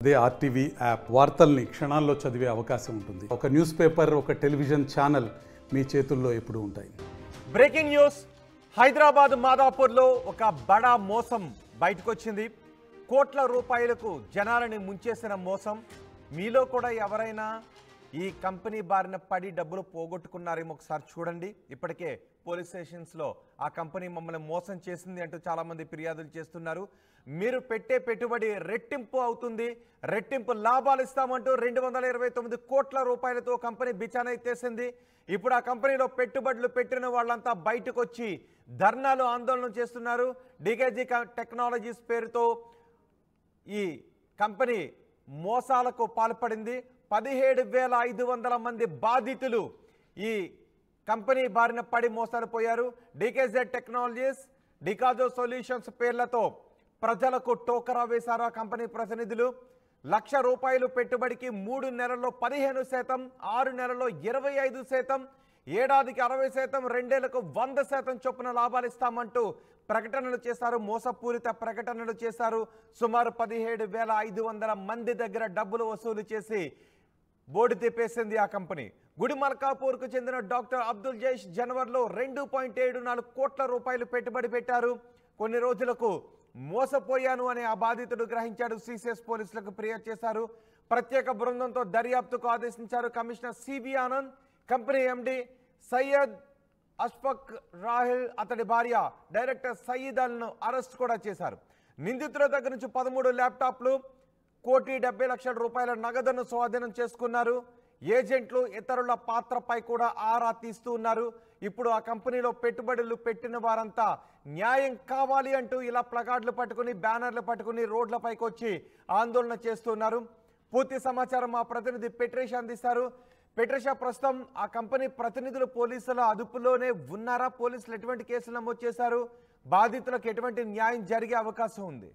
అదే RTV app వార్తల్ని క్షణాల్లో చదివే అవకాశం ఉంటుంది ఒక న్యూస్ పేపర్ ఒక టెలివిజన్ ఛానల్ మీ చేతుల్లో ఎప్పుడూ ఉంటాయి బ్రేకింగ్ న్యూస్ హైదరాబాద్ మాదాపూర్లో ఒక బడా మోసం బయటకు వచ్చింది కోట్ల రూపాయలకు జనాలని ముంచేసిన మోసం మీలో కూడా ఎవరైనా ఈ కంపెనీ బారిన పడి డబ్బులు పోగొట్టుకున్నారేమో ఒకసారి చూడండి ఇప్పటికే పోలీస్ స్టేషన్స్లో ఆ కంపెనీ మమ్మల్ని మోసం చేసింది అంటూ చాలామంది ఫిర్యాదులు చేస్తున్నారు మీరు పెట్టే పెట్టుబడి రెట్టింపు అవుతుంది రెట్టింపు లాభాలు ఇస్తామంటూ రెండు వందల ఇరవై తొమ్మిది కోట్ల రూపాయలతో కంపెనీ బిచాన ఎత్తేసింది ఇప్పుడు ఆ కంపెనీలో పెట్టుబడులు పెట్టిన వాళ్ళంతా బయటకు వచ్చి ధర్నాలు ఆందోళన చేస్తున్నారు డీకేజీ టెక్నాలజీస్ పేరుతో ఈ కంపెనీ మోసాలకు పాల్పడింది పదిహేడు వేల ఐదు వందల మంది బాధితులు ఈ కంపెనీ బారిన పడి మోసాలు పోయారు డీకేజెడ్ టెక్నాలజీస్ డికాజో సొల్యూషన్స్ పేర్లతో ప్రజలకు టోకరా వేశారు ఆ కంపెనీ ప్రతినిధులు లక్ష రూపాయలు పెట్టుబడికి మూడు నెలల్లో పదిహేను శాతం ఆరు నెలల్లో ఇరవై ఐదు శాతం ఏడాదికి అరవై శాతం రెండేళ్లకు వంద శాతం చొప్పున లాభాలు ఇస్తామంటూ ప్రకటనలు చేశారు మోసపూరిత ప్రకటనలు చేశారు సుమారు పదిహేడు వేల ఐదు వందల మంది దగ్గర డబ్బులు వసూలు చేసి బోర్డు తిప్పేసింది ఆ కంపెనీ గుడిమల్కాపూర్కు చెందిన డాక్టర్ అబ్దుల్ జైష్ జనవరిలో రెండు పాయింట్ ఏడు నాలుగు కోట్ల రూపాయలు పెట్టుబడి పెట్టారు కొన్ని రోజులకు మోసపోయాను అని ఆ బాధితుడు గ్రహించాడు సిసిఎస్ పోలీసులకు ఫిర్యాదు చేశారు ప్రత్యేక బృందంతో దర్యాప్తుకు ఆదేశించారు commissioner C V Anand company MD Syed Ashfaq Rahil అతడి భార్య డైరెక్టర్ సయీద్ అల్ను అరెస్ట్ కూడా చేశారు నిందితుల దగ్గర నుంచి పదమూడు ల్యాప్టాప్లు కోటి డెబ్బై లక్షల రూపాయల నగదును స్వాధీనం చేసుకున్నారు ఏజెంట్లు ఇతరుల పాత్రపై కూడా ఆరా తీస్తూ ఉన్నారు ఇప్పుడు ఆ కంపెనీలో పెట్టుబడులు పెట్టిన వారంతా న్యాయం కావాలి అంటూ ఇలా ప్లకార్డులు పట్టుకుని బ్యానర్లు పట్టుకుని రోడ్లపైకి వచ్చి ఆందోళన చేస్తున్నారు పూర్తి సమాచారం మా ప్రతినిధి పెట్రేష్ అందిస్తారు పెట్రేషా ప్రస్తుతం ఆ కంపెనీ ప్రతినిధులు పోలీసుల అదుపులోనే ఉన్నారా పోలీసులు ఎటువంటి కేసులు నమోదు చేశారు బాధితులకు ఎటువంటి న్యాయం జరిగే అవకాశం ఉంది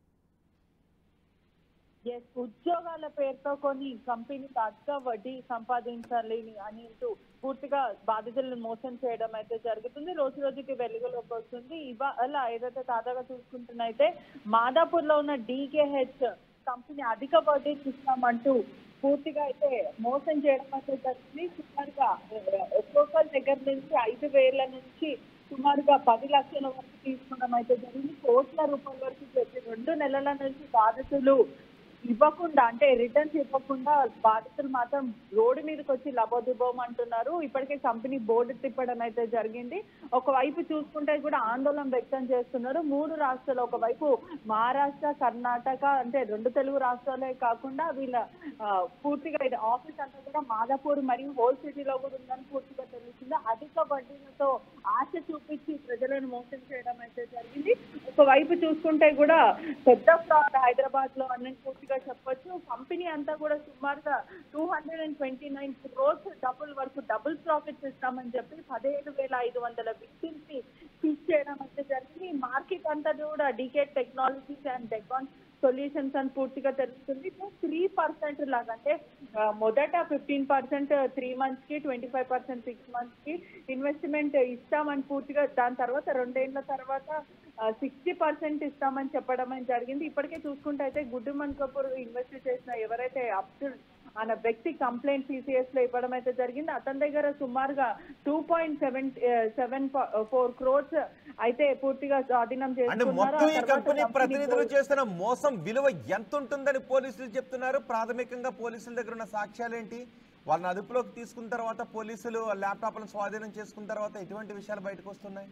ఎస్ ఉద్యోగాల పేరుతో కొన్ని కంపెనీకి అధిక వడ్డీ సంపాదించాలి అని అంటూ పూర్తిగా బాధితులను మోసం చేయడం అయితే జరుగుతుంది రోజు రోజుకి వెలుగులోకి వస్తుంది ఇవాళ ఏదైతే తాజాగా చూసుకుంటున్నైతే మాదాపూర్ లో ఉన్న డీకేహెచ్ కంపెనీ అధిక వడ్డీ ఇస్తామంటూ పూర్తిగా అయితే మోసం చేయడం అయితే జరిగింది సుమారుగా ఒక్కొక్కరి దగ్గర నుంచి ఐదు వేల నుంచి సుమారుగా పది లక్షల వరకు తీసుకోవడం అయితే జరిగింది కోట్ల రూపాయల వరకు ప్రతి రెండు నెలల నుంచి బాధితులు ఇవ్వకుండా అంటే రిటర్న్స్ ఇవ్వకుండా బాధితులు మాత్రం రోడ్డు మీదకి వచ్చి లబోదిబోం అంటున్నారు ఇప్పటికే కంపెనీ బోర్డు తిప్పడం అయితే జరిగింది ఒకవైపు చూసుకుంటే కూడా ఆందోళన వ్యక్తం చేస్తున్నారు మూడు రాష్ట్రాలు ఒకవైపు మహారాష్ట్ర కర్ణాటక అంటే రెండు తెలుగు రాష్ట్రాలే కాకుండా వీళ్ళ ఆ, పూర్తిగా ఇది ఆఫీస్ అంతా కూడా మాదాపూర్ మరియు హోల్ సిటీలో కూడా ఉందని పూర్తిగా తెలుస్తుంది అధిక వడ్డీలతో ఆశ చూపించి ప్రజలను మోసం చేయడం అయితే జరిగింది ఒకవైపు చూసుకుంటే కూడా పెద్ద ఫ్రాడ్ హైదరాబాద్ లో అని పూర్తిగా చెప్పొచ్చు కంపెనీ అంతా కూడా సుమారుగా two hundred and twenty nine crores double వరకు డబుల్ ప్రాఫిట్స్ ఇస్తామని చెప్పి పదిహేడు వేల ఐదు వందల విక్టిమ్స్ ని ఫిక్స్ చేయడం అయితే జరిగింది మార్కెట్ అంతా కూడా డీకేట్ టెక్నాలజీస్ అండ్ డెకాన్ సొల్యూషన్స్ అని పూర్తిగా తెలుస్తుంది త్రీ పర్సెంట్ లాగా అంటే ఆ, మొదట ఫిఫ్టీన్ పర్సెంట్ త్రీ మంత్స్ కి twenty five percent six months కి ఇన్వెస్ట్మెంట్ ఇస్తామని పూర్తిగా దాని తర్వాత రెండేళ్ల తర్వాత సిక్స్టీ పర్సెంట్ ఇస్తామని చెప్పడం అని జరిగింది ఇప్పటికే చూసుకుంటే అయితే గుడ్డుమన్ కపూర్ ఇన్వెస్ట్ చేసిన ఎవరైతే అబ్దుల్ అన్న వ్యక్తి కంప్లైంట్ సిసిఎస్ లో ఇవ్వడం అయితే జరిగింది అతని దగ్గర సుమారుగా two point seven seven four crores అయితే పూర్తిగా స్వాధీనం అంటే చేసుకున్నారు మొత్తం ఆ ఈ తర్వాత కంపెనీ company ప్రతినిధులు board- చేసిన మోసం విలువ ఎంత ఉంటుందని పోలీసులు చెప్తున్నారు ప్రాథమికంగా పోలీసుల దగ్గర ఉన్న సాక్ష్యాలు ఏంటి వాళ్ళని అదుపులోకి తీసుకున్న తర్వాత పోలీసులు ల్యాప్టాప్లను స్వాధీనం చేసుకున్న తర్వాత ఎటువంటి విషయాలు బయటకు వస్తున్నాయి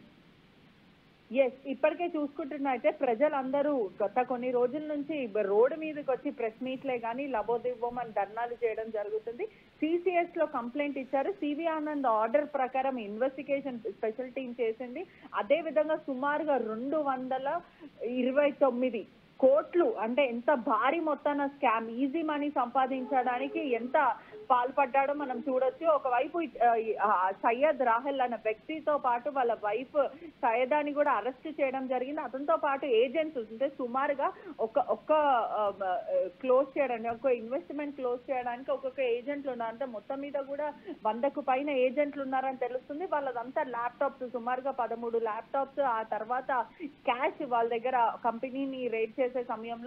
ఎస్ ఇప్పటికే చూసుకుంటున్నైతే ప్రజలందరూ గత కొన్ని రోజుల నుంచి రోడ్డు మీదకి వచ్చి ప్రెస్ మీట్లే కానీ లబోదివ్వం అని ధర్నాలు చేయడం జరుగుతుంది సిసిఎస్ లో కంప్లైంట్ ఇచ్చారు సివి ఆనంద్ ఆర్డర్ ప్రకారం ఇన్వెస్టిగేషన్ స్పెషల్ టీం చేసింది అదే విధంగా సుమారుగా రెండు వందల ఇరవై తొమ్మిది కోట్లు అంటే ఎంత భారీ మొత్తాన స్కామ్ ఈజీ మనీ సంపాదించడానికి ఎంత పాల్పడ్డాడో మనం చూడొచ్చు ఒకవైపు ఆ, ఆ, సయ్యద్ రాహెల్ అనే వ్యక్తితో పాటు వాళ్ళ వైఫ్ సయ్యదాని కూడా అరెస్ట్ చేయడం జరిగింది అతనితో పాటు ఏజెంట్స్ అంటే సుమారుగా ఒక ఒక్క క్లోజ్ చేయడానికి ఒక ఇన్వెస్ట్మెంట్ క్లోజ్ చేయడానికి ఒక్కొక్క ఏజెంట్లు ఉన్నారు అంటే మొత్తం మీద కూడా వందకు పైన ఏజెంట్లు ఉన్నారని తెలుస్తుంది వాళ్ళదంతా ల్యాప్టాప్స్ సుమారుగా పదమూడు ల్యాప్టాప్స్ ఆ తర్వాత క్యాష్ వాళ్ళ దగ్గర కంపెనీని రేట్ చేసే సమయంలో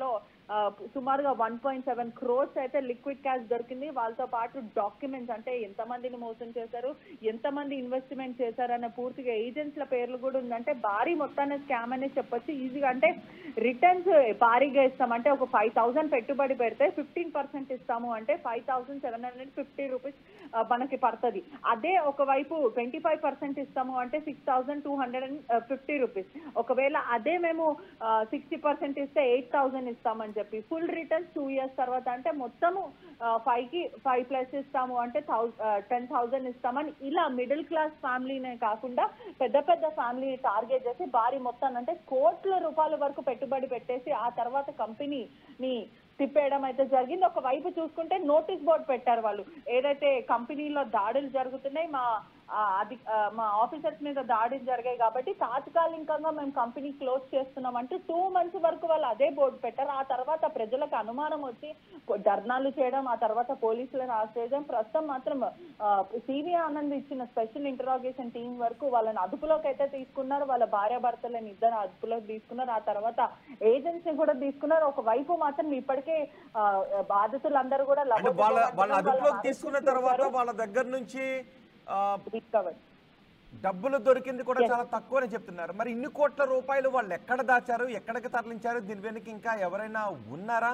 ఆ, సుమారుగా వన్ పాయింట్ సెవెన్ క్రోర్స్ అయితే లిక్విడ్ క్యాష్ దొరికింది వాళ్ళతో పాటు డాక్యుమెంట్స్ అంటే ఎంతమందిని మోసం చేశారు ఎంతమంది ఇన్వెస్ట్మెంట్ చేశారన్న పూర్తిగా ఏజెంట్స్ల పేర్లు కూడా ఉంది అంటే భారీ మొత్తాన్ని స్కామ్ అనే చెప్పొచ్చు ఈజీగా అంటే రిటర్న్స్ భారీగా ఇస్తాం అంటే ఒక ఫైవ్ థౌసండ్ పెట్టుబడి పెడితే ఫిఫ్టీన్ పర్సెంట్ ఇస్తాము అంటే five thousand seven hundred fifty rupees మనకి పడుతుంది అదే ఒకవైపు ట్వంటీ ఫైవ్ పర్సెంట్ ఇస్తాము అంటే six thousand two hundred and fifty rupees ఒకవేళ అదే మేము సిక్స్టీ పర్సెంట్ ఇస్తే ఎయిట్ థౌసండ్ ఇస్తామని చెప్పి ఫుల్ రిటర్న్స్ టూ ఇయర్స్ తర్వాత అంటే మొత్తము ఫైవ్ కి ఫైవ్ ప్లస్ ఇస్తాము అంటే టెన్ థౌసండ్ ఇస్తామని ఇలా మిడిల్ క్లాస్ ఫ్యామిలీనే కాకుండా పెద్ద పెద్ద ఫ్యామిలీ టార్గెట్ చేసి భారీ మొత్తాన్ని అంటే కోట్ల రూపాయల వరకు పెట్టుబడి పెట్టేసి ఆ తర్వాత కంపెనీని తిప్పేయడం అయితే జరిగింది ఒక వైపు చూసుకుంటే నోటీస్ బోర్డు పెట్టారు వాళ్ళు ఏదైతే కంపెనీలో దాడులు జరుగుతున్నాయి మా ఆ, అది ఆ, మా ఆఫీసర్స్ మీద దాడులు జరిగాయి కాబట్టి తాత్కాలికంగా మేము కంపెనీ క్లోజ్ చేస్తున్నాం అంటూ టూ మంత్స్ వరకు వాళ్ళు అదే బోర్డు పెట్టారు ఆ తర్వాత ప్రజలకు అనుమానం వచ్చి ధర్నాలు చేయడం ఆ తర్వాత పోలీసులను ఆశ్రయించడం ప్రస్తుతం మాత్రం సివి ఆనంద్ ఇచ్చిన స్పెషల్ ఇంటరాగేషన్ టీం వరకు వాళ్ళని అదుపులోకి అయితే తీసుకున్నారు వాళ్ళ భార్య భర్తలను ఇద్దరు అదుపులోకి తీసుకున్నారు ఆ తర్వాత ఏజెన్సీ కూడా తీసుకున్నారు ఒక వైపు మాత్రం ఇప్పటికే ఆ, బాధితులందరూ కూడా అంటే వాళ్ళ వాళ్ళ అదుపులోకి తీసుకున్న తర్వాత వాళ్ళ వాళ్ళ దగ్గర నుంచి ఆ, రికవర్ డబ్బులు దొరికింది కూడా చాలా తక్కువ అని చెప్తున్నారు మరి ఇన్ని కోట్ల రూపాయలు వాళ్ళు ఎక్కడ దాచారు ఎక్కడికి తరలించారు దీని వెనుక ఇంకా ఎవరైనా ఉన్నారా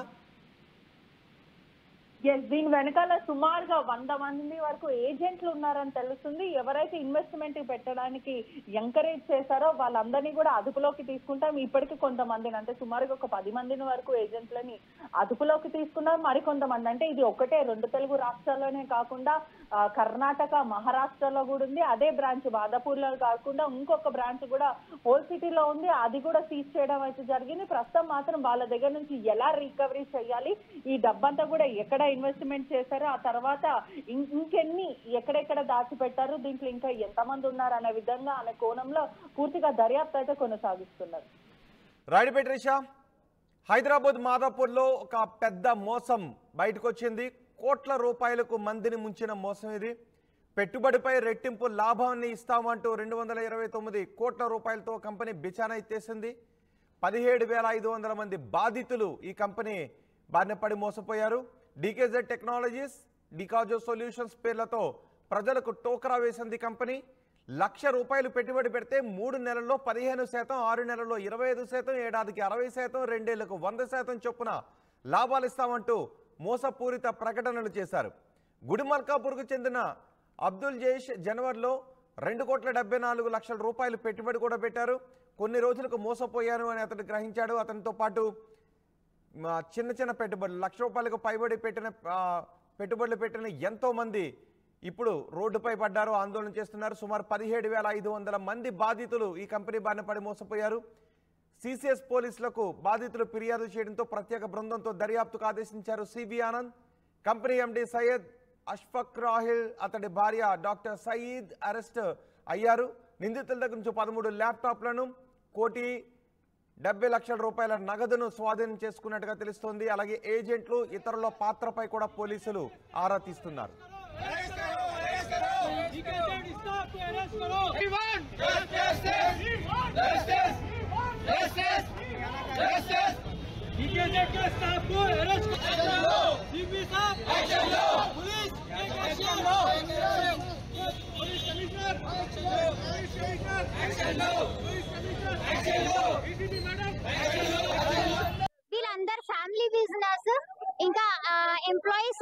ఎస్ దీని వెనకాల సుమారుగా వంద మంది వరకు ఏజెంట్లు ఉన్నారని తెలుస్తుంది ఎవరైతే ఇన్వెస్ట్మెంట్ పెట్టడానికి ఎంకరేజ్ చేశారో వాళ్ళందరినీ కూడా అదుపులోకి తీసుకుంటాం ఇప్పటికి కొంతమందిని అంటే సుమారుగా ఒక పది మందిని వరకు ఏజెంట్లని అదుపులోకి తీసుకున్నారు మరికొంతమంది అంటే ఇది ఒకటే రెండు తెలుగు రాష్ట్రాల్లోనే కాకుండా ఆ, కర్ణాటక మహారాష్ట్రలో కూడా ఉంది అదే బ్రాంచ్ మాదాపూర్లో కాకుండా ఇంకొక బ్రాంచ్ కూడా హోల్ సిటీలో ఉంది అది కూడా సీజ్ చేయడం అయితే జరిగింది ప్రస్తుతం మాత్రం వాళ్ళ దగ్గర నుంచి ఎలా రికవరీ చేయాలి ఈ డబ్బంతా కూడా ఎక్కడ ఇన్వెస్ట్మెంట్ చేశారో ఆ తర్వాత ఇం- ఇంకెన్ని ఎక్కడెక్కడ దాచిపెట్టారు దీంట్లో ఇంకా ఎంతమంది ఉన్నారు అనే విధంగా అనే కోణంలో పూర్తిగా దర్యాప్తు అయితే కొనసాగిస్తున్నారు రాయుడుపేట రిషా హైదరాబాద్ మాదాపూర్లో ఒక పెద్ద మోసం బయటకు వచ్చింది కోట్ల రూపాయలకు మందిని ముంచిన మోసం ఇది పెట్టుబడిపై రెట్టింపు లాభాన్ని ఇస్తామంటూ రెండు వందల ఇరవై తొమ్మిది కోట్ల రూపాయలతో కంపెనీ బిచానా ఎత్తేసింది పదిహేడు వేల ఐదు వందల మంది బాధితులు ఈ కంపెనీ బారిన పడి మోసపోయారు డీకేజెడ్ టెక్నాలజీస్ డికాజో సొల్యూషన్స్ పేర్లతో ప్రజలకు టోకరా వేసింది కంపెనీ లక్ష రూపాయలు పెట్టుబడి పెడితే మూడు నెలల్లో పదిహేను శాతం ఆరు నెలల్లో ఇరవై ఐదు శాతం ఏడాదికి అరవై శాతం రెండేళ్లకు వంద శాతం చొప్పున లాభాలు ఇస్తామంటూ మోసపూరిత ప్రకటనలు చేశారు గుడిమల్కాపూర్కు చెందిన అబ్దుల్ జైష్ జనవరిలో రెండు కోట్ల డెబ్బై నాలుగు లక్షల రూపాయలు పెట్టుబడి కూడా పెట్టారు కొన్ని రోజులకు మోసపోయాను అని అతను గ్రహించాడు అతనితో పాటు మా చిన్న చిన్న పెట్టుబడులు లక్ష రూపాయలకు పైబడి పెట్టిన ఆ, పెట్టుబడులు పెట్టిన ఎంతో మంది ఇప్పుడు రోడ్డుపై పడ్డారు ఆందోళన చేస్తున్నారు సుమారు పదిహేడు వేల ఐదు వందల మంది బాధితులు ఈ కంపెనీ బారిన పడి మోసపోయారు సిసిఎస్ పోలీసులకు బాధితులు ఫిర్యాదు చేయడంతో ప్రత్యేక బృందంతో దర్యాప్తుకు ఆదేశించారు C V Anand company MD Syed Ashfaq Rahil అతడి భార్య డాక్టర్ సయీద్ అరెస్ట్ అయ్యారు నిందితుల దగ్గర నుంచి పదమూడు ల్యాప్టాప్లను కోటి డెబ్బై లక్షల రూపాయల నగదును స్వాధీనం చేసుకున్నట్టుగా తెలుస్తోంది అలాగే ఏజెంట్లు ఇతరుల పాత్రపై కూడా పోలీసులు ఆరా తీస్తున్నారు వీళ్ళందరు ఫ్యామిలీ బిజినెస్ ఇంకా ఎంప్లాయీస్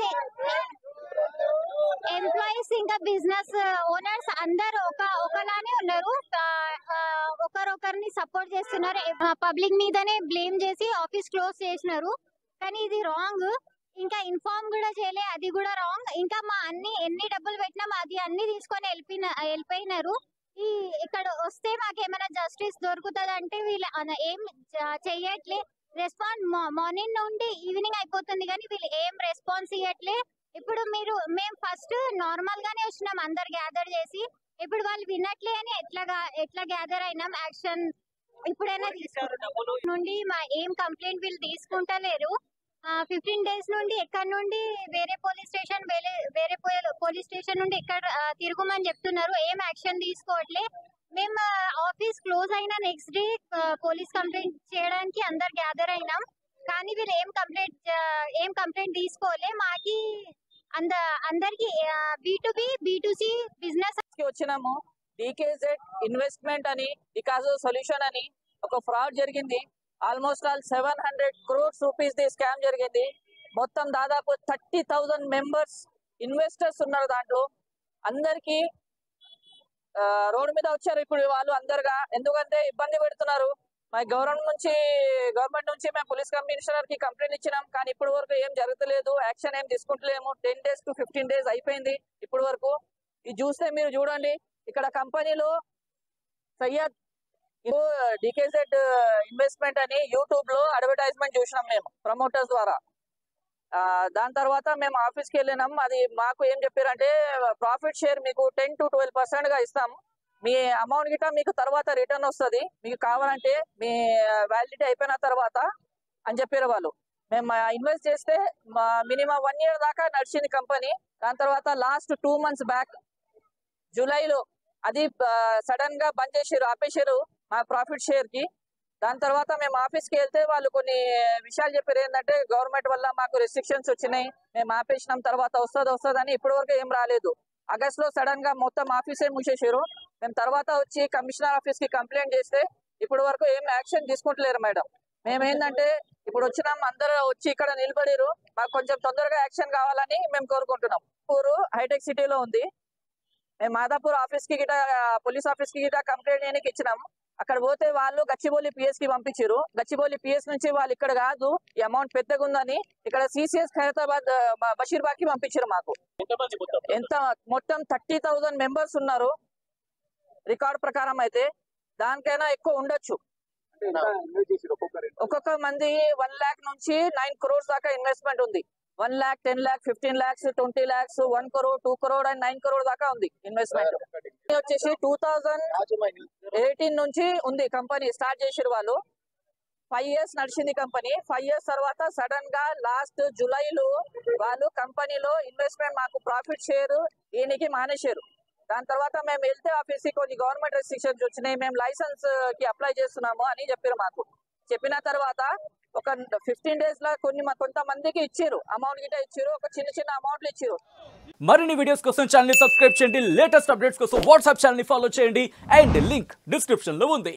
ఎంప్లాయీస్ ఇంకా బిజినెస్ ఓనర్స్ అందరు ఒక ఒకలానే ఉన్నారు ఆ, ఆ, ఒకరొకరిని సపోర్ట్ చేస్తున్నారు పబ్లిక్ మీదనే బ్లేమ్ చేసి ఆఫీస్ క్లోజ్ చేసినారు కానీ ఇది రాంగ్ ఇంకా ఇన్ఫార్మ్ కూడా చేయలే అది కూడా రాంగ్ ఇంకా మా అన్ని ఎన్ని డబ్బులు పెట్టినాం అది అన్ని తీసుకొని వెళ్ళిపోయిన వెళ్ళిపోయినారు ఈ ఇక్కడ వస్తే మాకేమైనా జస్టిస్ దొరుకుతుంది అంటే వీళ్ళు అన- ఏం చ- చెయ్యట్లే రెస్పాన్స్ మార్నింగ్ నుండి ఈవినింగ్ అయిపోతుంది కానీ వీళ్ళు ఏం రెస్పాన్స్ ఇవ్వట్లే ఇప్పుడు మీరు మేము ఫస్ట్ నార్మల్ గానే వచ్చినాం అందరు గ్యాదర్ చేసి ఇప్పుడు వాళ్ళు వినట్లే అని ఎట్లా ఎట్లా గ్యాదర్ అయినాం యాక్షన్ ఇప్పుడైనా తీసుకుంటారు నుండి మా ఏం కంప్లైంట్ వీళ్ళు తీసుకుంటలేరు ఫిఫ్టీన్ డేస్ నుండి ఎక్కడ నుండి వేరే పోలీస్ స్టేషన్ వేరే వేరే పోలీస్ స్టేషన్ నుండి ఎక్కడ ఆ, తిరుగుమని చెప్తున్నారు ఏం యాక్షన్ తీసుకోవట్లే మేము ఆఫీస్ క్లోజ్ అయిన నెక్స్ట్ డే పోలీస్ కంప్లైంట్ చేయడానికి అందరు గ్యాదర్ అయినాం కానీ వీళ్ళు ఏం కంప్లైంట్ ఏం కంప్లైంట్ తీసుకోలే మాకి అంద అందరికి B to B B to C business కి వచ్చినాము డీకేజెడ్ ఇన్వెస్ట్మెంట్ అని వికాస్ సొల్యూషన్ అని ఒక ఫ్రాడ్ జరిగింది almost all seven hundred crores rupees the scam జరిగింది మొత్తం దాదాపు థర్టీ థౌజండ్ మెంబర్స్ ఇన్వెస్టర్స్ ఉన్నారు దాంట్లో అందరికి రోడ్ మీద వచ్చారు ఇప్పుడు వాళ్ళు అందరుగా ఎందుకంటే ఇబ్బంది పెడుతున్నారు మా గవర్నమెంట్ నుంచి గవర్నమెంట్ నుంచి మేము పోలీస్ కమిషనర్ కి కంప్లైంట్ ఇచ్చినాం కానీ ఇప్పటి వరకు ఏం జరగలేదు యాక్షన్ ఏం తీసుకుంటలేము ten days to fifteen days అయిపోయింది ఇప్పటి వరకు ఇది చూస్తే మీరు చూడండి ఇక్కడ కంపెనీలో సయ్యద్ డికేజెడ్ ఇన్వెస్ట్మెంట్ అని యూట్యూబ్ లో అడ్వర్టైజ్మెంట్ చూసినాం మేము ప్రమోటర్స్ ద్వారా ఆ, దాని తర్వాత మేము ఆఫీస్ కి వెళ్ళినాం అది మాకు ఏం చెప్పారంటే ప్రాఫిట్ షేర్ మీకు టెన్ టు ట్వెల్వ్ పర్సెంట్ గా ఇస్తాం మీ అమౌంట్ గిట్ట మీకు తర్వాత రిటర్న్ వస్తుంది మీకు కావాలంటే మీ వ్యాలిడిటీ అయిపోయిన తర్వాత అని చెప్పారు వాళ్ళు మేము ఇన్వెస్ట్ చేస్తే మినిమం వన్ ఇయర్ దాకా నడిచింది కంపెనీ దాని తర్వాత లాస్ట్ టూ మంత్స్ బ్యాక్ జూలైలో అది సడన్ గా బంద్ చేసారు ఆపేసారు మా ప్రాఫిట్ షేర్ కి దాని తర్వాత మేము ఆఫీస్ కి వెళ్తే వాళ్ళు కొన్ని విషయాలు చెప్పారు ఏంటంటే గవర్నమెంట్ వల్ల మాకు రెస్ట్రిక్షన్స్ వచ్చినాయి మేము ఆపేసినాం తర్వాత వస్తుంది వస్తుంది అని ఇప్పటి వరకు ఏం రాలేదు ఆగస్ట్ లో సడన్ గా మొత్తం ఆఫీసే మూసేసారు మేము తర్వాత వచ్చి కమిషనర్ ఆఫీస్ కి కంప్లైంట్ చేస్తే ఇప్పటి వరకు ఏం యాక్షన్ తీసుకుంటలేరు మేడం మేము ఏంటంటే ఇప్పుడు వచ్చినాం అందరూ వచ్చి ఇక్కడ నిలబడిరు మాకు కొంచెం తొందరగా యాక్షన్ కావాలని మేము కోరుకుంటున్నాం ఊరు హైటెక్ సిటీలో ఉంది మేము మాదాపూర్ ఆఫీస్ కి గిట పోలీస్ ఆఫీస్ కి గిట కంప్లైంట్ చేయడానికి ఇచ్చినాం అక్కడ పోతే వాళ్ళు గచ్చిబౌలి పిఎస్ కి పంపించారు గచ్చిబౌలి పిఎస్ నుంచి వాళ్ళు ఇక్కడ కాదు ఈ అమౌంట్ పెద్దగా ఉందని ఇక్కడ సిసిఎస్ ఖైరతాబాద్ ఆ, బషీర్బాగ్ కి పంపించారు మాకు ఎంత మొత్తం థర్టీ థౌజండ్ మెంబర్స్ ఉన్నారు రికార్డ్ ప్రకారం అయితే దానికైనా ఎక్కువ ఉండొచ్చు ఒక్కొక్క మంది వన్ లాక్ నుంచి నైన్ క్రోర్స్ దాకా ఇన్వెస్ట్మెంట్ ఉంది one lakh ten lakh fifteen lakhs twenty lakhs one crore two crore and nine crore దాకా ఉంది ఇన్వెస్ట్మెంట్ వచ్చేసి టూ థౌజండ్ ఎయిటీన్ నుంచి ఉంది కంపెనీ స్టార్ట్ చేసారు వాళ్ళు ఫైవ్ ఇయర్స్ నడిచింది కంపెనీ ఫైవ్ ఇయర్స్ తర్వాత సడన్ గా లాస్ట్ జూలైలో వాళ్ళు కంపెనీలో ఇన్వెస్ట్మెంట్ మాకు ప్రాఫిట్ షేర్ ఈయనకి మానేశారు దాని తర్వాత మేము వెళ్తే ఆఫీస్ కి కొన్ని గవర్నమెంట్ రెస్ట్రిక్షన్స్ వచ్చినాయి మేము లైసెన్స్ కి అప్లై చేస్తున్నాము అని చెప్పారు మాకు చెప్పిన తర్వాత ఒక ఫిఫ్టీన్ డేస్ లో కొన్ని మ- కొంతమందికి ఇచ్చారు అమౌంట్ గిట్ట ఇచ్చారు ఒక చిన్న చిన్న అమౌంట్లు ఇచ్చారు మరిన్ని వీడియోస్ కోసం ఛానల్ ని సబ్స్క్రైబ్ చేయండి లేటెస్ట్ అప్డేట్స్ కోసం వాట్సాప్ ఛానల్ ని ఫాలో చేయండి అండ్ లింక్ డిస్క్రిప్షన్ లో ఉంది